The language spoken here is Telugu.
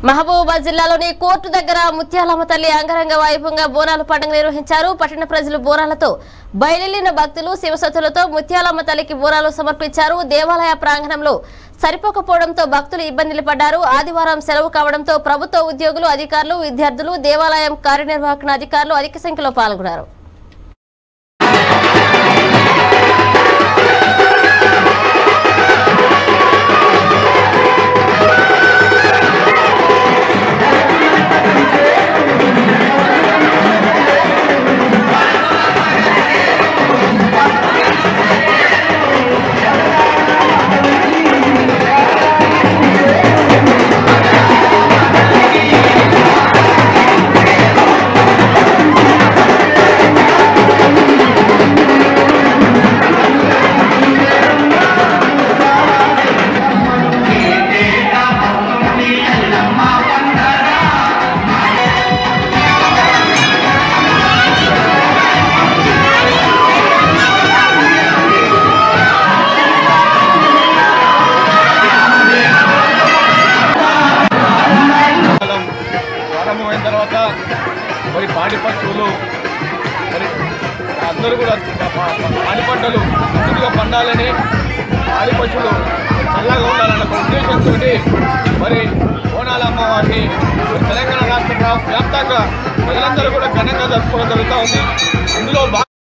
మహబూబాబాద్ జిల్లాలోని కోర్టు దగ్గర ముత్యాలమ్మ తల్లి అంగరంగ వైభవంగా బోనాల పండుగ నిర్వహించారు పట్టణ ప్రజలు బోనాలతో బయలుదేరిన భక్తులు శివసత్తులతో ముత్యాలమ్మ తల్లికి బోనాలు సమర్పించారు దేవాలయ ప్రాంగణంలో సరిపోకపోవడంతో భక్తులు ఇబ్బందులు పడ్డారు ఆదివారం సెలవు కావడంతో ప్రభుత్వ ఉద్యోగులు అధికారులు విద్యార్థులు దేవాలయం కార్యనిర్వాహక అధికారులు అధిక సంఖ్యలో పాల్గొన్నారు కాలం ప్రారంభమైన తర్వాత మరి పాడి పశువులు మరి అందరూ కూడా ప- ప- పాడి పంటలు మంచిగా పండాలని పాడి పశువులు చల్లగా ఉండాలన్న ఒక ఉద్దేశంతో మరి బోనాల అమ్మవారిని మరి తెలంగాణ రాష్ట్ర వ్యాప్తంగా ప్రజలందరూ కూడా ఘనంగా జరుపుకోవడం జరుగుతూ ఉంది అందులో భా-